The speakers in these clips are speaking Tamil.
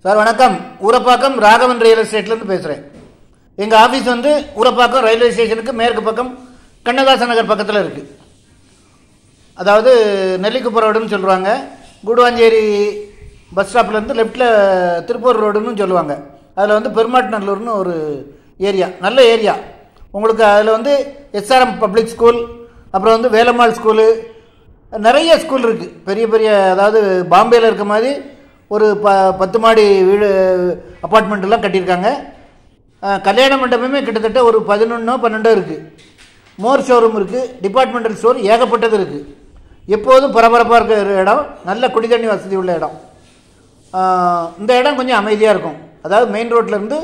சார் வணக்கம் ஊரப்பாக்கம் ராகவன் ரியல் எஸ்டேட்லேருந்து பேசுகிறேன் எங்கள் ஆஃபீஸ் வந்து ஊரப்பாக்கம் ரயில்வே ஸ்டேஷனுக்கு மேற்கு பக்கம் கண்ணதாசன் நகர் பக்கத்தில் இருக்குது அதாவது நெல்லிக்குப்பம் ரோடுன்னு சொல்லுவாங்க கூடுவாஞ்சேரி பஸ் ஸ்டாப்லேருந்து லெஃப்ட்டில் திருப்பூர் ரோடுன்னு சொல்லுவாங்க அதில் வந்து பெருமாட்டுநல்லூர்னு ஒரு ஏரியா நல்ல ஏரியா உங்களுக்கு அதில் வந்து எஸ்ஆர்எம் பப்ளிக் ஸ்கூல் அப்புறம் வந்து வேலம்மாள் ஸ்கூலு நிறைய ஸ்கூல் இருக்குது பெரிய பெரிய அதாவது பாம்பேயில் இருக்க மாதிரி ஒரு ப பத்து மாடி வீடு அப்பார்ட்மெண்ட்டெல்லாம் கட்டியிருக்காங்க அஹ், கல்யாண மண்டபமே கிட்டத்தட்ட ஒரு பதினொன்றோ பன்னெண்டோ இருக்குது மோர் ஷோரூம் இருக்குது டிபார்ட்மெண்டல் ஸ்டோர் ஏகப்பட்டது இருக்குது எப்போதும் பரபரப்பாக இருக்கிற இடம் நல்ல குடிதண்ணி வசதி உள்ள இடம் ஆஹ், இந்த இடம் கொஞ்சம் அமைதியாக இருக்கும் அதாவது மெயின் ரோட்லேருந்து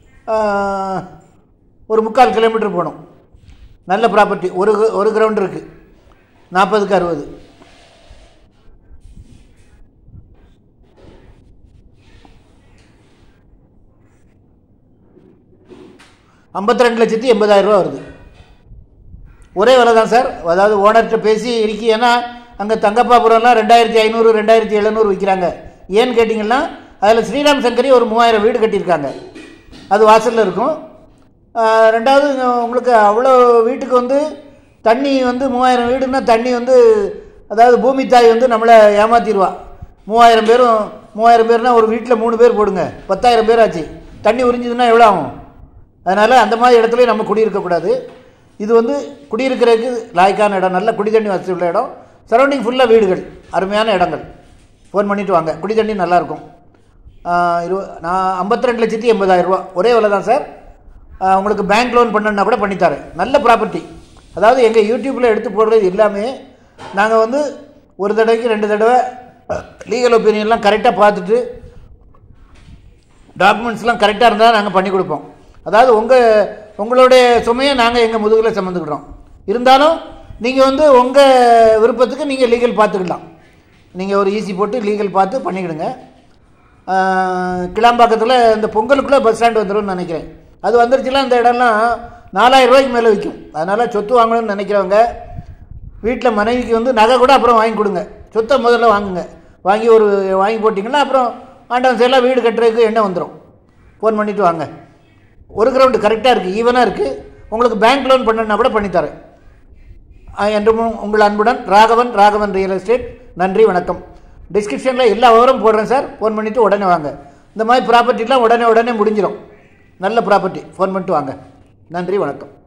ஒரு முக்கால் கிலோமீட்டர் போகணும் நல்ல ப்ராப்பர்ட்டி ஒரு ஒரு கிரவுண்ட் இருக்குது நாற்பதுக்கு அறுபது ஐம்பத்தி ரெண்டு லட்சத்தி எண்பதாயிரம் ரூபா வருது ஒரே விலை தான் சார் அதாவது ஓனர்கிட்ட பேசி இருக்கு ஏன்னா அங்கே தங்கப்பாபுரம்லாம் ரெண்டாயிரத்தி ஐநூறு ரெண்டாயிரத்தி எழுநூறு விற்கிறாங்க ஏன்னு கேட்டிங்கன்னா அதில் ஸ்ரீராம் சங்கரி ஒரு மூவாயிரம் வீடு கட்டியிருக்காங்க அது வாசலில் இருக்கும் ஆஹ் ரெண்டாவது இங்க உங்களுக்கு அவ்வளோ வீட்டுக்கு வந்து தண்ணி வந்து மூவாயிரம் வீடுன்னா தண்ணி வந்து அதாவது பூமி தாய் வந்து நம்மளை ஏமாத்திடுவா மூவாயிரம் பேரும் மூவாயிரம் பேர்னா ஒரு வீட்டில் மூணு பேர் போடுங்க பத்தாயிரம் பேர் ஆச்சு தண்ணி உறிஞ்சுதுன்னா எவ்வளோ ஆகும் அதனால் அந்த மாதிரி இடத்துலையும் நம்ம குடியிருக்கக்கூடாது இது வந்து குடியிருக்கிறதுக்கு லாய்க்கான இடம் நல்ல குடி தண்ணி வசதி உள்ள இடம் சரௌண்டிங் ஃபுல்லாக வீடுகள் அருமையான இடங்கள் ஃபோன் பண்ணிவிட்டு வாங்க குடி தண்ணி நல்லாயிருக்கும் இரு நான் ஐம்பத்தி ரெண்டு லட்சத்தி எண்பதாயிரம் ரூபா ஒரே விலை தான் சார் ஆஹ் உங்களுக்கு பேங்க் லோன் பண்ணணுன்னா கூட பண்ணித்தரேன் நல்ல ப்ராப்பர்ட்டி அதாவது எங்கள் யூடியூப்பில் எடுத்து போடுறது எல்லாமே நாங்கள் வந்து ஒரு தடவைக்கு ரெண்டு தடவை லீகல் ஒப்பீனியன்லாம் கரெக்டாக பார்த்துட்டு டாக்குமெண்ட்ஸ்லாம் கரெக்டாக இருந்தால் நாங்கள் பண்ணி கொடுப்போம் அதாவது உங்கள் உங்களுடைய சுமையை நாங்கள் எங்கள் முதுகில் சுமந்துக்கிட்டோம் இருந்தாலும் நீங்கள் வந்து உங்கள் விருப்பத்துக்கு நீங்கள் லீகல் பார்த்துக்கலாம் நீங்கள் ஒரு ஈஸி போட்டு லீகல் பார்த்து பண்ணிக்கிடுங்க ஆஹ், கிளாம்பாக்கத்தில் இந்த பொங்கலுக்குள்ளே பஸ் ஸ்டாண்ட் வந்துடும்னு நினைக்கிறேன் அது வந்துருச்சுன்னா இந்த இடம்லாம் நாலாயிரம் ரூபாய்க்கு மேலே விற்கும் அதனால் சொத்து வாங்கணும்னு நினைக்கிறவங்க வீட்டில் மனைவிக்கு வந்து நகை கூட அப்புறம் வாங்கி கொடுங்க சொத்தை முதல்ல வாங்குங்க வாங்கி ஒரு வாங்கி போட்டிங்கன்னா அப்புறம் ஆண்டவன் சைடில் வீடு கட்டுறதுக்கு எண்ணெய் வந்துடும் ஃபோன் பண்ணிவிட்டு வாங்க ஒரு கிரவுண்டு கரெக்டாக இருக்குது ஈவனாக இருக்குது உங்களுக்கு பேங்க் லோன் பண்ணணுன்னா கூட பண்ணித்தரேன் ஆஹ் என்றும் உங்கள் அன்புடன் ராகவன் ராகவன் ரியல் எஸ்டேட் நன்றி வணக்கம் டிஸ்கிரிப்ஷனில் எல்லா விவரம் போடுறேன் சார் ஃபோன் பண்ணிவிட்டு உடனே வாங்க இந்த மாதிரி ப்ராப்பர்ட்டிலாம் உடனே உடனே முடிஞ்சிடும் நல்ல ப்ராப்பர்ட்டி ஃபோன் பண்ணிட்டு வாங்க நன்றி வணக்கம்